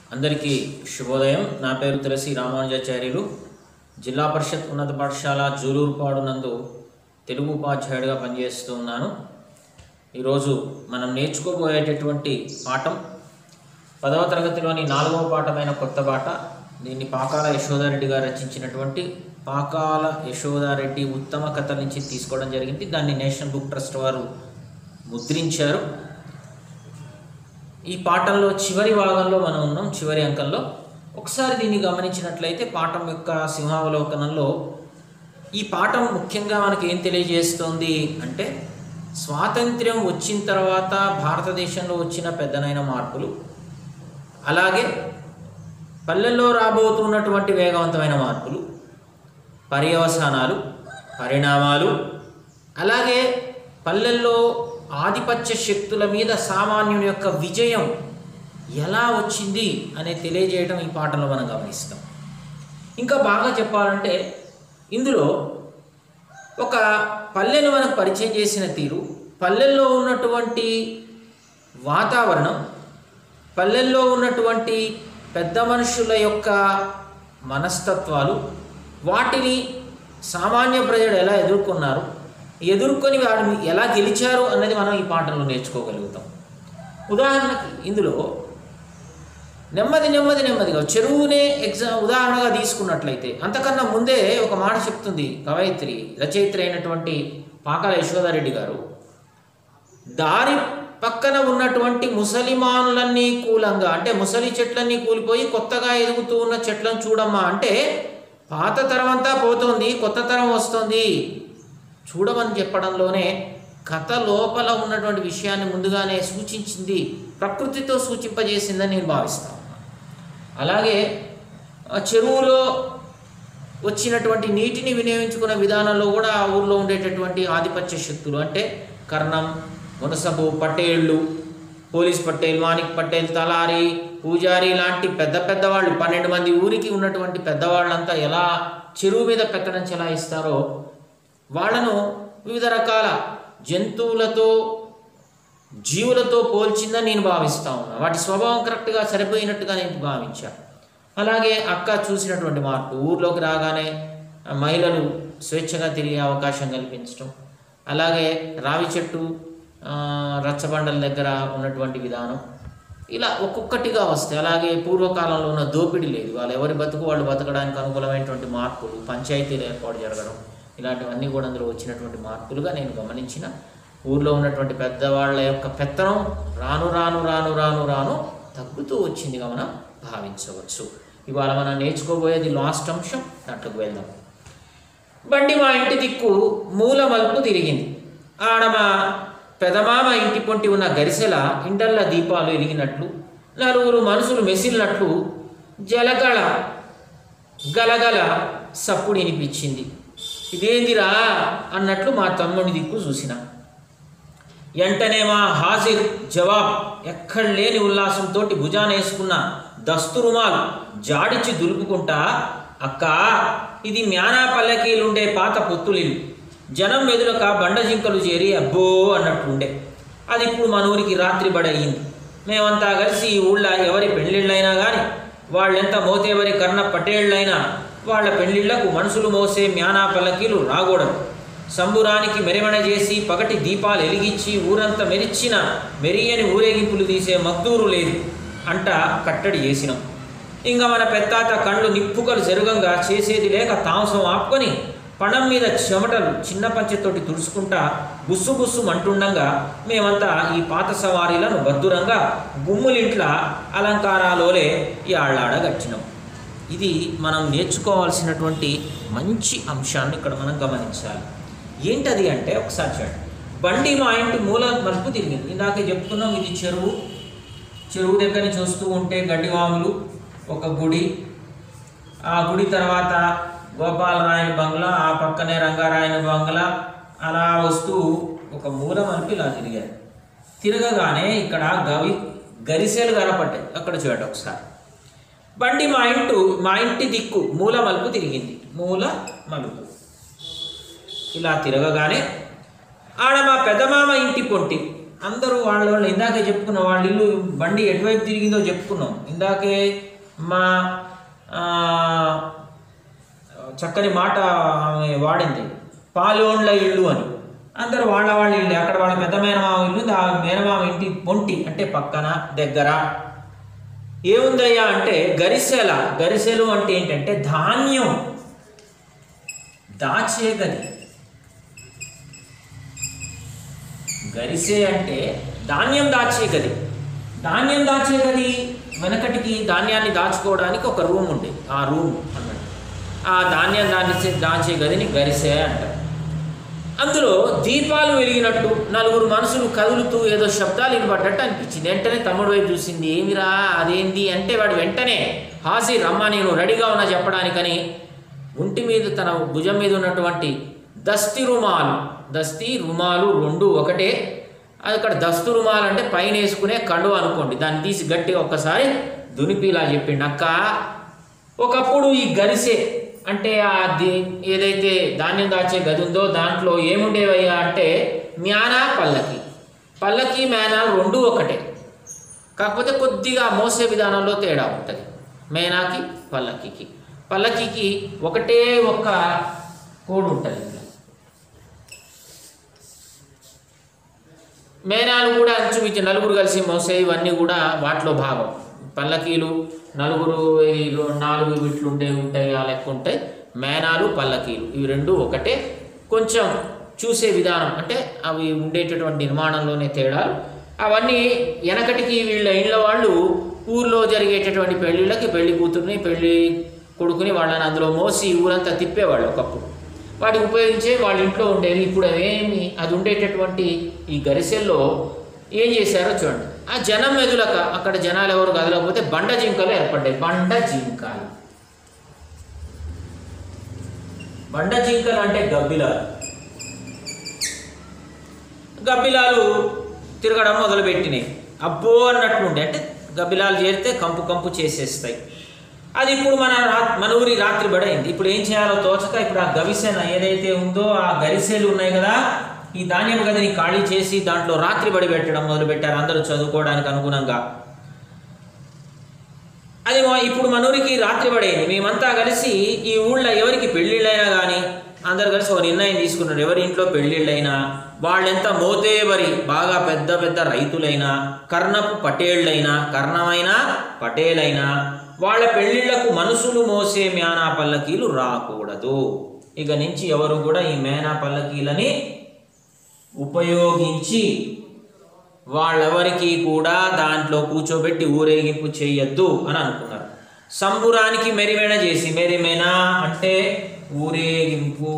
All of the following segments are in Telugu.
అందరికీ శుభోదయం నా పేరు తులసి రామానుజాచార్యులు జిల్లా పరిషత్ ఉన్నత పాఠశాల జూలూరుపాడు నందు తెలుగు ఉపాధ్యాయుడిగా పనిచేస్తూ ఉన్నాను ఈరోజు మనం నేర్చుకోబోయేటటువంటి పాఠం పదవ తరగతిలోని నాలుగవ పాఠమైన కొత్త బాట దీన్ని పాకాల యశోదారెడ్డి గారు రచించినటువంటి పాకాల యశోదారెడ్డి ఉత్తమ కథల నుంచి తీసుకోవడం జరిగింది దాన్ని నేషనల్ బుక్ ట్రస్ట్ వారు ముద్రించారు ఈ పాఠంలో చివరి భాగంలో మనం ఉన్నాం చివరి అంకంలో ఒకసారి దీన్ని గమనించినట్లయితే పాఠం యొక్క సింహావలోకనంలో ఈ పాఠం ముఖ్యంగా మనకి ఏం తెలియజేస్తోంది అంటే స్వాతంత్ర్యం వచ్చిన తర్వాత భారతదేశంలో వచ్చిన పెద్దనైన మార్పులు అలాగే పల్లెల్లో రాబోతున్నటువంటి వేగవంతమైన మార్పులు పర్యవసానాలు పరిణామాలు అలాగే పల్లెల్లో ఆధిపత్య శక్తుల మీద సామాన్యుని యొక్క విజయం ఎలా వచ్చింది అనే తెలియజేయడం ఈ పాఠంలో మనం గమనిస్తాం ఇంకా బాగా చెప్పాలంటే ఇందులో ఒక పల్లెను మనకు పరిచయం చేసిన తీరు పల్లెల్లో ఉన్నటువంటి వాతావరణం పల్లెల్లో ఉన్నటువంటి పెద్ద మనుషుల యొక్క మనస్తత్వాలు వాటిని సామాన్య ప్రజలు ఎలా ఎదుర్కొన్నారు ఎదుర్కొని వాడిని ఎలా గెలిచారు అన్నది మనం ఈ పాఠంలో నేర్చుకోగలుగుతాం ఉదాహరణకి ఇందులో నెమ్మది నెమ్మది నెమ్మదిగా చెరువునే ఎగ్జామ్ ఉదాహరణగా తీసుకున్నట్లయితే అంతకన్నా ముందే ఒక మాట చెప్తుంది కవయిత్రి రచయిత్రి అయినటువంటి పాకాల యశోదారెడ్డి గారు దారి పక్కన ఉన్నటువంటి ముసలిమానులన్నీ కూలంగా అంటే ముసలి చెట్లన్నీ కూలిపోయి కొత్తగా ఎదుగుతూ ఉన్న చెట్లను చూడమ్మా అంటే పాత తరం అంతా పోతుంది కొత్త తరం వస్తుంది చూడమని చెప్పడంలోనే కథ లోపల ఉన్నటువంటి విషయాన్ని ముందుగానే సూచించింది ప్రకృతితో సూచింపజేసిందని నేను భావిస్తాను అలాగే ఆ చెరువులో వచ్చినటువంటి నీటిని వినియోగించుకునే విధానంలో కూడా ఆ ఊర్లో ఉండేటటువంటి ఆధిపత్య శక్తులు అంటే కర్ణం మునసబు పటేళ్ళు పోలీస్ పటేల్ మాణిక్ పటేల్ తలారి పూజారి లాంటి పెద్ద పెద్దవాళ్ళు పన్నెండు మంది ఊరికి ఉన్నటువంటి పెద్దవాళ్ళంతా ఎలా చెరువు మీద పెత్తనం చెలాయిస్తారో వాళ్ళను వివిధ రకాల జంతువులతో జీవులతో పోల్చిందని నేను భావిస్తా ఉన్నా వాటి స్వభావం కరెక్ట్గా సరిపోయినట్టుగా నేను భావించా అలాగే అక్క చూసినటువంటి మార్పు ఊర్లోకి రాగానే ఆ, మహిళలు స్వేచ్ఛగా తిరిగే అవకాశం కల్పించడం అలాగే రావి చెట్టు ఆ, రచ్చబండల దగ్గర ఉన్నటువంటి విధానం ఇలా ఒక్కొక్కటిగా వస్తాయి అలాగే పూర్వకాలంలో ఉన్న దోపిడీ లేదు వాళ్ళు ఎవరి బతుకు వాళ్ళు బతకడానికి అనుకూలమైనటువంటి మార్పులు పంచాయతీలు ఏర్పాటు జరగడం ఇలాంటివన్నీ కూడా అందులో వచ్చినటువంటి మార్పులుగా నేను గమనించిన ఊర్లో ఉన్నటువంటి పెద్దవాళ్ళ యొక్క పెత్తనం రాను రాను రాను రాను రాను తగ్గుతూ వచ్చిందిగా మనం భావించవచ్చు ఇవాళ మనం నేర్చుకోబోయేది లాస్ట్ అంశం దాంట్లోకి వెళ్దాం బండి మా ఇంటి దిక్కు మూల మలుపు తిరిగింది ఆడ మా పెదమామ ఇంటి పొంటి ఉన్న గరిసెల ఇంటల్ల దీపాలు ఎలిగినట్లు నలుగురు మనుషులు మెసిలినట్లు జలగళ గలగల సప్పుడు వినిపించింది ఇదేందిరా అన్నట్లు మా తమ్ముడి దిక్కు చూసిన వెంటనే మా హాజిర్ జవాబ్ ఎక్కడ లేని ఉల్లాసంతో భుజాన వేసుకున్న దస్తు రుమాలు జాడిచి దులుపుకుంటా అక్క ఇది మ్యానా పల్లకీలుండే పాత పొత్తులిల్లు జనం మెదులక బండ జింకలు చేరి అబ్బో అన్నట్లుండే అది ఇప్పుడు మన ఊరికి రాత్రి బడయింది మేమంతా కలిసి ఈ ఊళ్ళో ఎవరి పెళ్ళిళ్ళైనా కానీ వాళ్ళెంత మోతేవరి కర్ణ పటేళ్ళైనా వాళ్ళ పెళ్ళిళ్లకు మనుషులు మోసే మ్యానా పల్లకీలు రాకూడదు సంబురానికి మెరమణ చేసి పగటి దీపాలు వెలిగించి ఊరంతా మెరిచిన మెరియని ఊరేగింపులు తీసే మద్దూరు లేదు అంట కట్టడి చేసినాం ఇంకా మన పెత్తాత కళ్ళు నిప్పుకలు జరుగంగా చేసేది లేక తామసం ఆపుకొని పణం మీద చెమటలు చిన్న పంచెతోటి తుడుచుకుంటా బుస్సు బుస్సు మంటుండగా మేమంతా ఈ పాత సవారీలను భద్దురంగా గుమ్ములింట్ల అలంకారాలోలే ఈ ఆళ్ళాడగట్టినాం ఇది మనం నేర్చుకోవాల్సినటువంటి మంచి అంశాన్ని ఇక్కడ మనం గమనించాలి ఏంటది అంటే ఒకసారి చూడండి బండి మా ఇంటి మూల మలుపు తిరిగింది ఇందాక చెప్తున్నాం ఇది చెరువు చెరువు దగ్గర నుంచి వస్తూ ఉంటే గడ్డివాములు ఒక గుడి ఆ గుడి తర్వాత గోపాలరాయని బంగ్లా ఆ పక్కనే రంగారాయని బంగ్లా అలా వస్తూ ఒక మూల మలుపు ఇలా తిరిగారు తిరగగానే ఇక్కడ గవి గరిసెలు కనపడ్డాయి అక్కడ చూడండి ఒకసారి బండి మా ఇంటు మా ఇంటి దిక్కు మూల మలుపు తిరిగింది మూల మలుపు ఇలా తిరగగానే ఆడ మా పెదమామ ఇంటి పొంటి అందరూ వాళ్ళ వాళ్ళు ఇందాకే చెప్పుకున్నాం వాళ్ళ ఇల్లు బండి ఎటువైపు తిరిగిందో చెప్పుకున్నాం ఇందాకే మా ఆ, చక్కని మాట ఆమె వాడింది పాలోండ్ల ఇల్లు అని అందరూ వాళ్ళ వాళ్ళ ఇల్లు అక్కడ వాళ్ళ పెద్ద మేనమామ ఇల్లు ఉంది. ఆ మేనమామ ఇంటి పొంటి అంటే పక్కన దగ్గర ఏముందయ్యా అంటే గరిసెల గరిసెలు అంటే ఏంటంటే ధాన్యం దాచే గది గరిసె అంటే ధాన్యం దాచే గది ధాన్యం దాచే గది వెనకటికి ధాన్యాన్ని దాచుకోవడానికి ఒక రూమ్ ఉంది ఆ రూమ్ అన్నట్టు ఆ ధాన్యం దాచే దాచే గదిని గరిసె అంటారు అందులో దీపాలు వెలిగినట్టు నలుగురు మనుషులు కదులుతూ ఏదో శబ్దాలు వినపడ్డట్టు అనిపించింది వెంటనే తమ్ముడు వైపు చూసింది ఏమిరా అదేంది అంటే వాడు వెంటనే హాజీ రమ్మా నేను రెడీగా ఉన్నా చెప్పడానికని ఒంటి మీద తన భుజం మీద ఉన్నటువంటి దస్తి రుమాలు దస్తి రుమాలు రెండు ఒకటే అది అక్కడ దస్తు రుమాలు అంటే పైన వేసుకునే కండు అనుకోండి దాన్ని తీసి గట్టిగా ఒక్కసారి దునిపిలా చెప్పిండు అక్క ఒకప్పుడు ఈ గరిసె అంటే అది ఏదైతే ధాన్యం దాచే గది ఉందో దాంట్లో ఏముండేవయ్యా అంటే మ్యానా పల్లకి పల్లకి మేనా రెండు ఒకటే కాకపోతే కొద్దిగా మోసే విధానంలో తేడా ఉంటుంది మేనాకి పల్లకికి పల్లకికి ఒకటే ఒక్క కోడ్ ఉంటుంది ఇంకా మేనాలు కూడా అంచుమించు నలుగురు కలిసి మోసే ఇవన్నీ కూడా వాటిలో భాగం పల్లకీలు నలుగురు ఈ రో- నాలుగు వీట్లు ఉండే ఉంటాయి ఆ లెక్క ఉంటాయి మేనాలు పల్లకీలు ఇవి రెండు ఒకటే కొంచెం చూసే విధానం అంటే అవి ఉండేటటువంటి నిర్మాణంలోనే తేడాలు అవన్నీ వెనకటికి వీళ్ళ ఇండ్ల వాళ్ళు ఊర్లో జరిగేటటువంటి పెళ్ళిళ్ళకి పెళ్లి కూతుర్ని పెళ్లి కొడుకుని వాళ్ళని అందులో మోసి ఊరంతా తిప్పేవాళ్ళు ఒకప్పుడు వాటికి ఉపయోగించే వాళ్ళ ఇంట్లో ఉండేది ఇప్పుడు అవేమి అది ఉండేటటువంటి ఈ గరిసెల్లో ఏం చేశారో చూడండి ఆ జనం మెదులక అక్కడ జనాలు ఎవరు కదలకపోతే బండ జింకలు ఏర్పడ్డాయి బండ జింకలు బండ జింకలు అంటే గబ్బిలాలు గబ్బిలాలు తిరగడం మొదలుపెట్టినాయి అబ్బో అన్నట్లుండే అంటే గబ్బిలాలు చేరితే కంపు కంపు చేసేస్తాయి అది ఇప్పుడు మన రా మన ఊరి రాత్రి బడైంది ఇప్పుడు ఏం చేయాలో తోచక ఇప్పుడు ఆ గవిసెన ఏదైతే ఉందో ఆ గరిసెలు ఉన్నాయి కదా ఈ ధాన్యం గదిని ఖాళీ చేసి దాంట్లో రాత్రి బడి పెట్టడం మొదలుపెట్టారు అందరూ చదువుకోవడానికి అనుగుణంగా అది మా- ఇప్పుడు మన ఊరికి రాత్రి పడేది మేమంతా కలిసి ఈ ఊళ్ళో ఎవరికి పెళ్ళిళ్ళైనా కానీ అందరు కలిసి ఒక నిర్ణయం తీసుకున్నారు ఎవరి ఇంట్లో పెళ్ళిళ్ళైనా వాళ్ళెంత మోతేబరి బాగా పెద్ద పెద్ద రైతులైనా కర్ణపు పటేళ్ళైనా కర్ణమైనా పటేలైనా వాళ్ళ పెళ్ళిళ్ళకు మనుషులు మోసే మేనా పల్లకీలు రాకూడదు ఇక నుంచి ఎవరు కూడా ఈ మేనా పల్లకీలని ఉపయోగించి వాళ్ళెవరికి కూడా దాంట్లో కూర్చోబెట్టి ఊరేగింపు చేయొద్దు అని అనుకున్నారు సంబురానికి మెరిమెన చేసి మెరిమెన అంటే ఊరేగింపు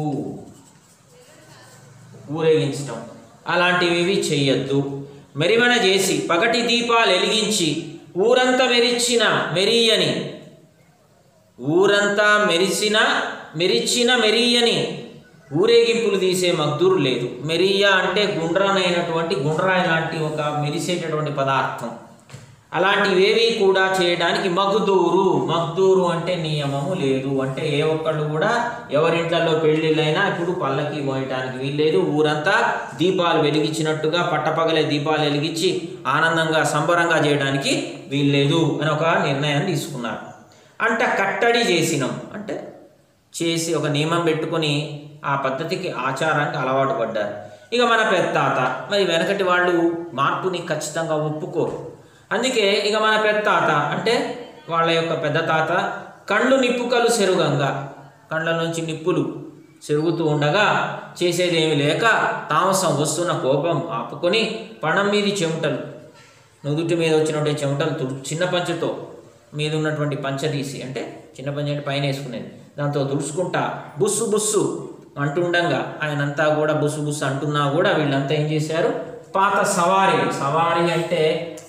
ఊరేగించటం అలాంటివి చెయ్యొద్దు మెరిమెన చేసి పగటి దీపాలు వెలిగించి ఊరంతా మెరిచిన మెరియని ఊరంతా మెరిసిన మెరిచిన మెరియని ఊరేగింపులు తీసే మగ్దూరు లేదు మెరియ అంటే గుండ్రనైనటువంటి గుండ్రాయి లాంటి ఒక మెరిసేటటువంటి పదార్థం అలాంటివేవి కూడా చేయడానికి మగ్దూరు మగ్దూరు అంటే నియమము లేదు అంటే ఏ ఒక్కళ్ళు కూడా ఎవరింట్లలో పెళ్ళిళ్ళైనా ఇప్పుడు పల్లకి మోయటానికి వీల్లేదు ఊరంతా దీపాలు వెలిగించినట్టుగా పట్టపగలే దీపాలు వెలిగించి ఆనందంగా సంబరంగా చేయడానికి వీల్లేదు అని ఒక నిర్ణయం తీసుకున్నారు అంటే కట్టడి చేసినాం అంటే చేసి ఒక నియమం పెట్టుకొని ఆ పద్ధతికి ఆచారానికి అలవాటు పడ్డారు ఇక మన పెత్తాత మరి వెనకటి వాళ్ళు మార్పుని ఖచ్చితంగా ఒప్పుకోరు అందుకే ఇక మన పెత్తాత అంటే వాళ్ళ యొక్క పెద్ద తాత కళ్ళు నిప్పుకలు సెరుగంగా కళ్ళ నుంచి నిప్పులు సెరుగుతూ ఉండగా చేసేదేమి లేక తామసం వస్తున్న కోపం ఆపుకొని పణం మీది చెమటలు నుదుటి మీద వచ్చినటువంటి చెమటలు తుడు చిన్న పంచతో మీద ఉన్నటువంటి పంచ తీసి అంటే చిన్న పంచ అంటే పైన వేసుకునేది దాంతో తుడుచుకుంటా బుస్సు బుస్సు అంటుండగా ఆయనంతా కూడా బుస్సు బుస్సు అంటున్నా కూడా వీళ్ళంతా ఏం చేశారు పాత సవారీ సవారీ అంటే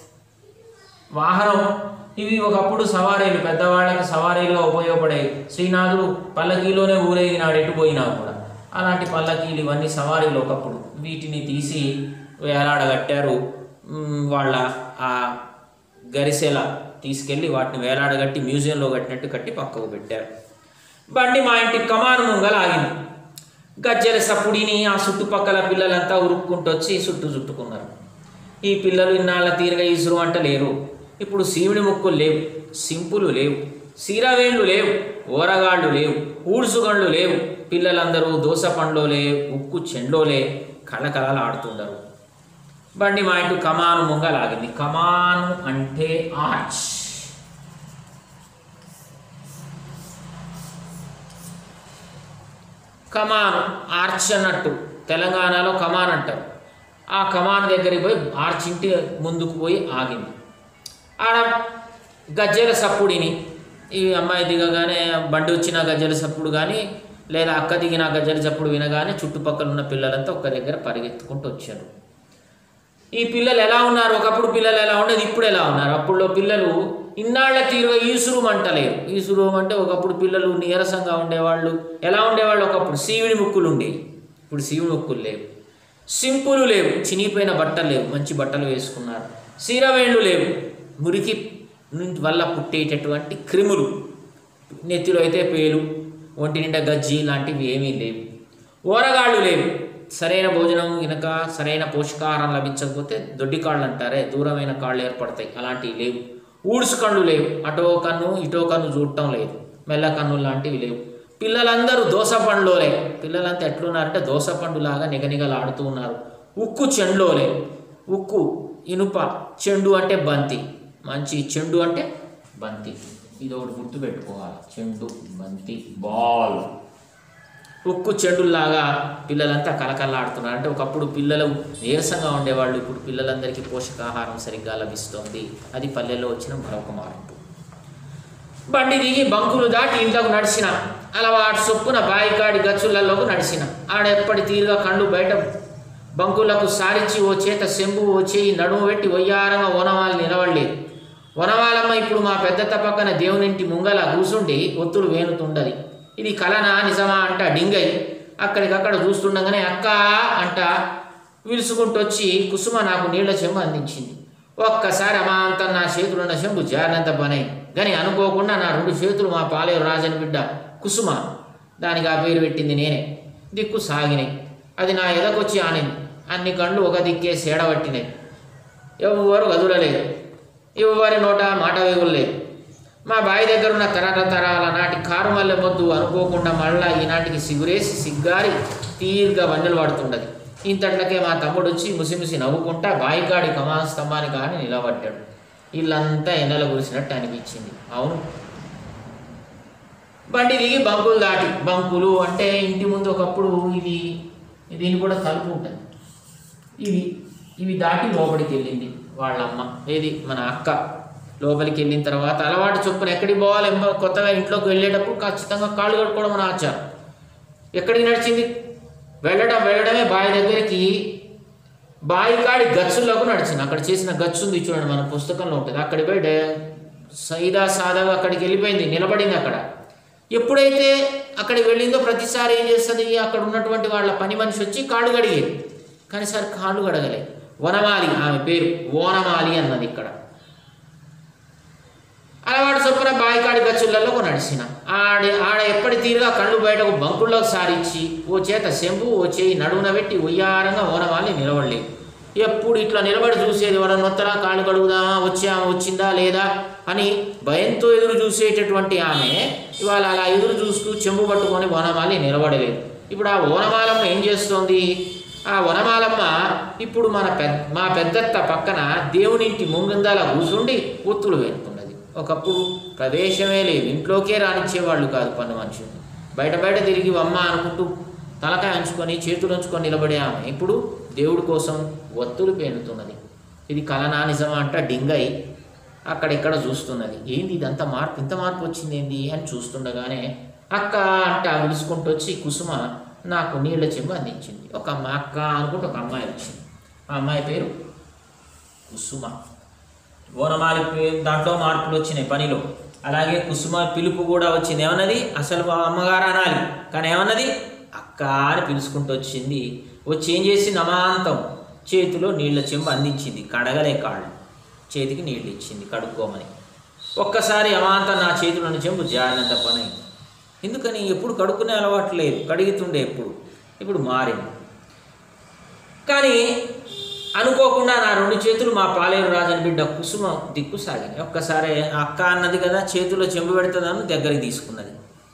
వాహనం ఇవి ఒకప్పుడు సవారీలు పెద్దవాళ్ళకి సవారీలుగా ఉపయోగపడేవి శ్రీనాథుడు పల్లకీలోనే ఊరేగినాడు ఎటు పోయినా కూడా అలాంటి పల్లకీలు ఇవన్నీ సవారీలు ఒకప్పుడు వీటిని తీసి వేలాడగట్టారు మ్, వాళ్ళ ఆ గరిసెల తీసుకెళ్ళి వాటిని వేలాడగట్టి మ్యూజియంలో కట్టినట్టు కట్టి పక్కకు పెట్టారు బండి మా ఇంటి కమాను ముంగల ఆగింది గజ్జెల సప్పుడిని ఆ చుట్టుపక్కల పిల్లలంతా ఉరుక్కుంటూ వచ్చి చుట్టూ చుట్టుకున్నారు ఈ పిల్లలు ఇన్నాళ్ళ తీరుగా ఈసురు అంట లేరు ఇప్పుడు శివుని ముక్కులు లేవు సింపులు లేవు సీరవేళ్ళు లేవు ఓరగాళ్ళు లేవు ఊడ్సుగండ్లు లేవు పిల్లలందరూ దోస పండ్లోలే ఉక్కు చెండోలే కళకళలు ఆడుతుండరు బండి మా ఇంటి కమాను ముంగ లాగింది కమాను అంటే ఆర్చ్ కమాను ఆర్చ్ అన్నట్టు తెలంగాణలో కమాన్ అంటారు ఆ కమాన్ దగ్గరికి పోయి ఆర్చ్ ఇంటి ముందుకు పోయి ఆగింది ఆడ గజ్జెల సప్పుడిని ఈ అమ్మాయి దిగగానే బండి వచ్చిన గజ్జెల సప్పుడు కానీ లేదా అక్క దిగిన గజ్జెల సప్పుడు వినగానే చుట్టుపక్కల ఉన్న పిల్లలంతా ఒక్క దగ్గర పరిగెత్తుకుంటూ వచ్చారు ఈ పిల్లలు ఎలా ఉన్నారు ఒకప్పుడు పిల్లలు ఎలా ఉండేది ఇప్పుడు ఎలా ఉన్నారు అప్పుడులో పిల్లలు ఇన్నాళ్ల తీరుగా ఈసురు మంటలేరు ఈసురు అంటే ఒకప్పుడు పిల్లలు నీరసంగా ఉండేవాళ్ళు ఎలా ఉండేవాళ్ళు ఒకప్పుడు శివుని ముక్కులు ఉండేవి ఇప్పుడు శివుని ముక్కులు లేవు సింపుల్ లేవు చినిగిపోయిన బట్టలు లేవు మంచి బట్టలు వేసుకున్నారు సీరవేళ్ళు లేవు మురికి నుంచి వల్ల పుట్టేటటువంటి క్రిములు నెత్తిలో అయితే పేలు ఒంటి నిండా గజ్జి లాంటివి ఏమీ లేవు ఓరగాళ్ళు లేవు సరైన భోజనం గనక సరైన పోషకాహారం లభించకపోతే దొడ్డి కాళ్ళు అంటారే దూరమైన కాళ్ళు ఏర్పడతాయి అలాంటివి లేవు ఊడ్సు కళ్ళు లేవు అటో కన్ను ఇటో కన్ను చూడటం లేదు మెల్ల కన్ను లాంటివి లేవు పిల్లలందరూ దోస పండ్లోలే పిల్లలంతా ఎట్లున్నారంటే దోస పండులాగా నిగనిగలాడుతూ ఉన్నారు ఉక్కు చెండులోలే ఉక్కు ఇనుప చెండు అంటే బంతి మంచి చెండు అంటే బంతి ఇది ఒకటి గుర్తుపెట్టుకోవాలి చెండు బంతి బాల్ ఉక్కు చెడుల్లాగా పిల్లలంతా కలకల్లాడుతున్నారు అంటే ఒకప్పుడు పిల్లలు నీరసంగా ఉండేవాళ్ళు ఇప్పుడు పిల్లలందరికీ పోషకాహారం సరిగ్గా లభిస్తుంది అది పల్లెల్లో వచ్చిన మరొక మార్పు బండి దిగి బంకులు దాటి ఇంట్లోకి నడిచిన అలవాటు చొప్పున బాయికాడి గచ్చులలోకి నడిచిన ఆడ ఎప్పటి తీరుగా కళ్ళు బయట బంకులకు సారించి ఓ చేత సెంబు ఓ చేయి నడుము పెట్టి వయ్యారంగా ఓనవాళ్ళు నిలవడలేదు వనవాలమ్మ ఇప్పుడు మా పెద్దత్త పక్కన దేవునింటి ముంగల కూసుండి ఒత్తులు వేణుతుండది ఇది కలనా నిజమా అంట డింగై అక్కడికక్కడ చూస్తుండగానే అక్క అంట విలుసుకుంటూ వచ్చి కుసుమ నాకు నీళ్ల చెంబు అందించింది ఒక్కసారి అమాంతం నా చేతులున్న చెంబు జారినంత పనై కానీ అనుకోకుండా నా రెండు చేతులు మా పాలేరు రాజని బిడ్డ కుసుమ దానికి ఆ పేరు పెట్టింది నేనే దిక్కు సాగినాయి అది నా ఎదకొచ్చి ఆనింది అన్ని కళ్ళు ఒక దిక్కే సేడబట్టినాయి ఎవ్వరు వదులలేదు ఎవ్వరి నోట మాట వేగులేదు మా బావి దగ్గర ఉన్న తరాల తరాల నాటి కారు మల్లె మొద్దు అనుకోకుండా మళ్ళా ఈనాటికి సిగురేసి సిగ్గారి తీరుగా వన్నెలు పడుతుండదు ఇంతట్లకే మా తమ్ముడు వచ్చి ముసిముసి నవ్వుకుంటా బాయికాడి కమాన్ స్తంభానికి కానీ నిలబడ్డాడు ఇల్లంతా ఎండలు కురిసినట్టు అనిపించింది అవును బండి దిగి బంకులు దాటి బంకులు అంటే ఇంటి ముందు ఒకప్పుడు ఇవి దీని కూడా తలుపు ఉంటుంది ఇవి ఇవి దాటి లోపలికి వెళ్ళింది వాళ్ళ అమ్మ ఏది మన అక్క లోపలికి వెళ్ళిన తర్వాత అలవాటు చొప్పున ఎక్కడికి పోవాలి ఎంబ- కొత్తగా ఇంట్లోకి వెళ్ళేటప్పుడు ఖచ్చితంగా కాళ్ళు కట్టుకోవడం మన ఆచారం ఎక్కడికి నడిచింది వెళ్ళడం వెళ్ళడమే బావి దగ్గరికి బావి కాడి గచ్చుల్లోకి నడిచింది అక్కడ చేసిన గచ్చు ఉంది చూడండి మన పుస్తకంలో ఉంటుంది అక్కడికి పోయి డే- సైదా సాదాగా అక్కడికి వెళ్ళిపోయింది నిలబడింది అక్కడ ఎప్పుడైతే అక్కడికి వెళ్ళిందో ప్రతిసారి ఏం చేస్తుంది అక్కడ ఉన్నటువంటి వాళ్ళ పని మనిషి వచ్చి కాళ్ళు కడిగేది కానీ సార్ కాళ్ళు కడగలే వనమాలి ఆమె పేరు ఓనమాలి అన్నది ఇక్కడ అలవాటు చొప్పున బాయికాడి గచ్చులలో నడిచిన ఆడ ఆడ ఎప్పటి తీరుగా కళ్ళు బయటకు బంకుల్లోకి సారించి ఓ చేత సెంబు ఓ చేయి నడువున పెట్టి ఉయ్యారంగా ఓనమాలి నిలబడలేదు ఎప్పుడు ఇట్లా నిలబడి చూసేది ఎవరన్నా నొత్తరా కాళ్ళు కడుగుదామా వచ్చామా వచ్చిందా లేదా అని భయంతో ఎదురు చూసేటటువంటి ఆమె ఇవాళ అలా ఎదురు చూస్తూ చెంబు పట్టుకొని ఓనమాలి నిలబడలేదు ఇప్పుడు ఆ ఓనమాలమ్మ ఏం చేస్తోంది ఆ వనమాలమ్మ ఇప్పుడు మన పెద్ద మా పెద్దత్త పక్కన దేవునింటి ముంగిందాల కూసుండి ఒత్తులు వేరుతున్నది ఒకప్పుడు ప్రవేశమే లేదు ఇంట్లోకే రానిచ్చేవాళ్ళు కాదు పన్ను మనుషులు బయట బయట తిరిగి అమ్మ అనుకుంటూ తలకాయ ఉంచుకొని చేతులు ఉంచుకొని నిలబడే ఆమె ఇప్పుడు దేవుడి కోసం ఒత్తులు పేనుతున్నది ఇది కలనా నిజమా అంట డింగై అక్కడిక్కడ చూస్తున్నది ఏంది ఇదంతా మార్పు ఇంత మార్పు వచ్చింది ఏంది అని చూస్తుండగానే అక్క అంట విలుసుకుంటూ వచ్చి కుసుమ నాకు నీళ్ళ చెంబు అందించింది ఒక అమ్మ అక్క అనుకుంటూ ఒక అమ్మాయి వచ్చింది ఆ అమ్మాయి పేరు కుసుమ ఓనమాలి పే- దాంట్లో మార్పులు వచ్చినాయి పనిలో అలాగే కుసుమ పిలుపు కూడా వచ్చింది ఏమన్నది అసలు మా అమ్మగారు అనాలి కానీ ఏమన్నది అక్క అని పిలుచుకుంటూ వచ్చింది వచ్చి ఏం చేసింది అమాంతం చేతిలో నీళ్ళ చెంబు అందించింది కడగలే కాళ్ళు చేతికి నీళ్ళు ఇచ్చింది కడుక్కోమని ఒక్కసారి అమాంతం నా చేతిలోని చెంబు జారినంత పని అయింది. ఎందుకని ఎప్పుడు కడుక్కునే అలవాటు లేదు కడుగుతుండే ఎప్పుడు ఇప్పుడు మారింది కానీ అనుకోకుండా నా రెండు చేతులు మా పాలేరు రాజని బిడ్డ కుసుమ దిక్కు సాగినాయి ఒక్కసారి ఆ అక్క అన్నది కదా చేతిలో చెంబు పెడుతుందని దగ్గరికి తీసుకున్నది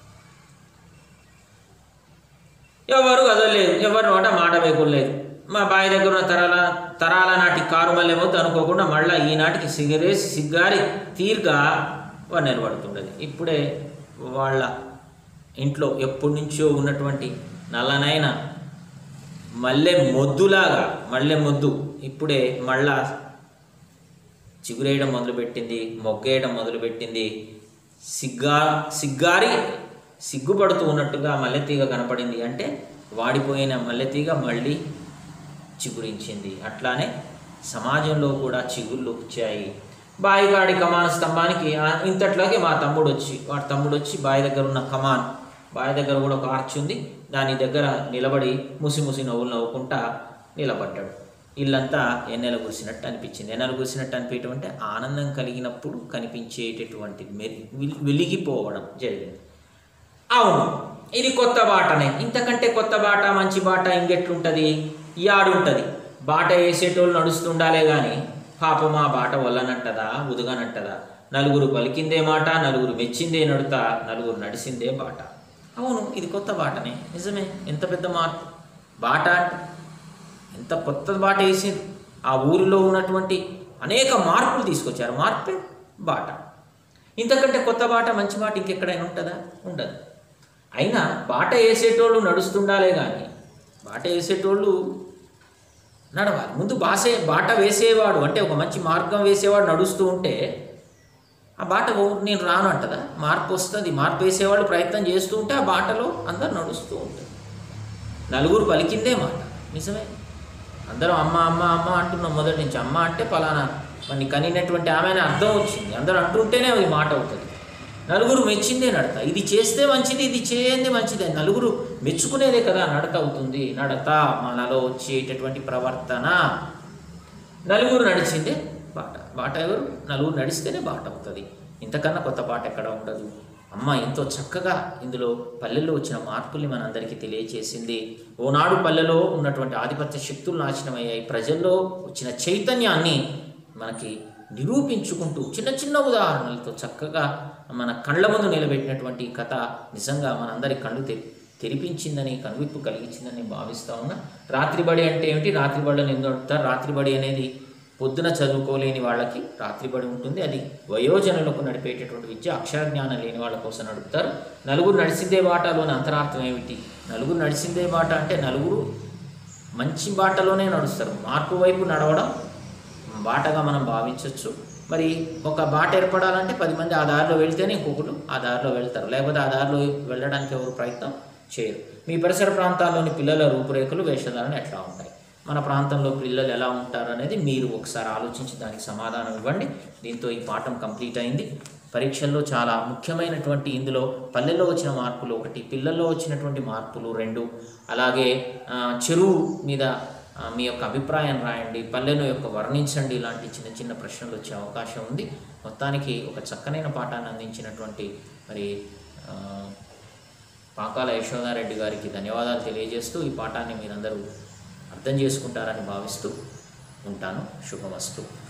ఎవరు కదలలేదు ఎవరు నోట మాట వేయకూడలేదు మా బావి దగ్గర ఉన్న తరాల తరాల నాటి కారు మళ్ళేమవుతుంది అనుకోకుండా మళ్ళీ ఈనాటికి సిగరేసి సిగ్గారి తీరుగా వాడు నిలబడుతుండేది ఇప్పుడే వాళ్ళ ఇంట్లో ఎప్పటి నుంచో ఉన్నటువంటి నల్లనైన మల్లె మొద్దులాగా మల్లె మొద్దు ఇప్పుడే మళ్ళా చిగురేయడం మొదలుపెట్టింది మొగ్గేయడం మొదలుపెట్టింది సిగ్గా సిగ్గారి సిగ్గుపడుతూ ఉన్నట్టుగా మల్లెతీగ కనపడింది అంటే వాడిపోయిన మల్లెతీగ మళ్ళీ చిగురించింది అట్లానే సమాజంలో కూడా చిగుళ్ళు వచ్చాయి బాయిగాడి కమాన్ స్తంభానికి ఆ ఇంతట్లోకి మా తమ్ముడు వచ్చి వాడి తమ్ముడు వచ్చి బావి దగ్గర ఉన్న కమాన్ బావి దగ్గర కూడా ఒక ఆర్చ్ ఉంది దాని దగ్గర నిలబడి ముసి ముసి నవ్వులు నవ్వుకుంటా నిలబడ్డాడు ఇల్లంతా ఎన్నెల కురిసినట్టు అనిపించింది ఎన్నెల కురిసినట్టు అనిపించడం అంటే ఆనందం కలిగినప్పుడు కనిపించేటటువంటి మెరి వెలి- వెలిగిపోవడం జరిగింది అవును ఇది కొత్త బాటనే ఇంతకంటే కొత్త బాట మంచి బాట ఇంకెట్లుంటుంది ఈ ఆడుంటుంది బాట వేసేటోళ్ళు నడుస్తుండాలే కానీ పాపం ఆ బాట వల్లనంటదా ఉదుగనంటదా నలుగురు పలికిందే మాట నలుగురు మెచ్చిందే నడుతా నలుగురు నడిసిందే బాట అవును ఇది కొత్త బాటనే నిజమే ఎంత పెద్ద మార్పు బాట అంటే ఎంత కొత్త బాట వేసింది ఆ ఊరిలో ఉన్నటువంటి అనేక మార్పులు తీసుకొచ్చారు మార్పే బాట ఇంతకంటే కొత్త బాట మంచి బాట ఇంకెక్కడైనా ఉంటుందా ఉండదు అయినా బాట వేసేటోళ్ళు నడుస్తుండాలే కానీ బాట వేసేటోళ్ళు నడవాలి ముందు బాసే బాట వేసేవాడు అంటే ఒక మంచి మార్గం వేసేవాడు నడుస్తూ ఉంటే ఆ బాట ఓ- నేను రాను అంటదా మార్పు వస్తుంది మార్పు వేసేవాళ్ళు ప్రయత్నం చేస్తూ ఉంటే ఆ బాటలో అందరు నడుస్తూ ఉంటారు నలుగురు పలికిందే మాట నిజమే అందరం అమ్మ అమ్మ అమ్మ అంటున్నాం మొదటి నుంచి అమ్మ అంటే పలానా మన కనినటువంటి ఆమె అనే అర్థం వచ్చింది అందరూ అంటుంటేనే అది మాట అవుతుంది నలుగురు మెచ్చిందే నడత ఇది చేస్తే మంచిది ఇది చేయంది మంచిదే నలుగురు మెచ్చుకునేదే కదా నడత అవుతుంది నడత మనలో వచ్చేటటువంటి ప్రవర్తన నలుగురు నడిచిందే బాట బాట ఎవరు నలుగురు నడిస్తేనే బాట అవుతుంది ఇంతకన్నా కొత్త పాట ఎక్కడ ఉండదు అమ్మ ఎంతో చక్కగా ఇందులో పల్లెల్లో వచ్చిన మార్పుల్ని మనందరికీ తెలియచేసింది ఓనాడు పల్లెలో ఉన్నటువంటి ఆధిపత్య శక్తులు నాశనమయ్యాయి ప్రజల్లో వచ్చిన చైతన్యాన్ని మనకి నిరూపించుకుంటూ చిన్న చిన్న ఉదాహరణలతో చక్కగా మన కళ్ళ ముందు నిలబెట్టినటువంటి ఈ కథ నిజంగా మనందరి కళ్ళు తె తెరిపించిందని కనువిప్పు కలిగించిందని నేను భావిస్తా ఉన్నా రాత్రిబడి అంటే ఏమిటి రాత్రిబడిని ఎందుకు అంటారు రాత్రిబడి అనేది పొద్దున చదువుకోలేని వాళ్ళకి రాత్రిబడి ఉంటుంది అది వయోజనులకు నడిపేటటువంటి విద్య అక్షర జ్ఞానం లేని వాళ్ళ కోసం నడుపుతారు నలుగురు నడిచిందే బాటలోని అంతరార్థం ఏమిటి నలుగురు నడిచిందే బాట అంటే నలుగురు మంచి బాటలోనే నడుస్తారు మార్పు వైపు నడవడం బాటగా మనం భావించవచ్చు మరి ఒక బాట ఏర్పడాలంటే పది మంది ఆ దారిలో వెళ్తేనే ఇంకొకరు ఆ దారిలో వెళ్తారు లేకపోతే ఆ దారిలో వెళ్ళడానికి ఎవరు ప్రయత్నం చేయరు మీ పరిసర ప్రాంతాల్లోని పిల్లల రూపురేఖలు వేషధారణ ఎట్లా ఉంటాయి మన ప్రాంతంలో పిల్లలు ఎలా ఉంటారు అనేది మీరు ఒకసారి ఆలోచించి దానికి సమాధానం ఇవ్వండి దీంతో ఈ పాఠం కంప్లీట్ అయింది పరీక్షల్లో చాలా ముఖ్యమైనటువంటి ఇందులో పల్లెల్లో వచ్చిన మార్పులు ఒకటి పిల్లల్లో వచ్చినటువంటి మార్పులు రెండు అలాగే ఆ, చెరువు మీద ఆ, మీ యొక్క అభిప్రాయం రాయండి పల్లెను యొక్క వర్ణించండి ఇలాంటి చిన్న చిన్న ప్రశ్నలు వచ్చే అవకాశం ఉంది మొత్తానికి ఒక చక్కనైన పాఠాన్ని అందించినటువంటి మరి ఆ, పాకాల యశోదారెడ్డి గారికి ధన్యవాదాలు తెలియజేస్తూ ఈ పాఠాన్ని మీరందరూ అర్థం చేసుకుంటారని భావిస్తూ ఉంటాను శుభమస్తు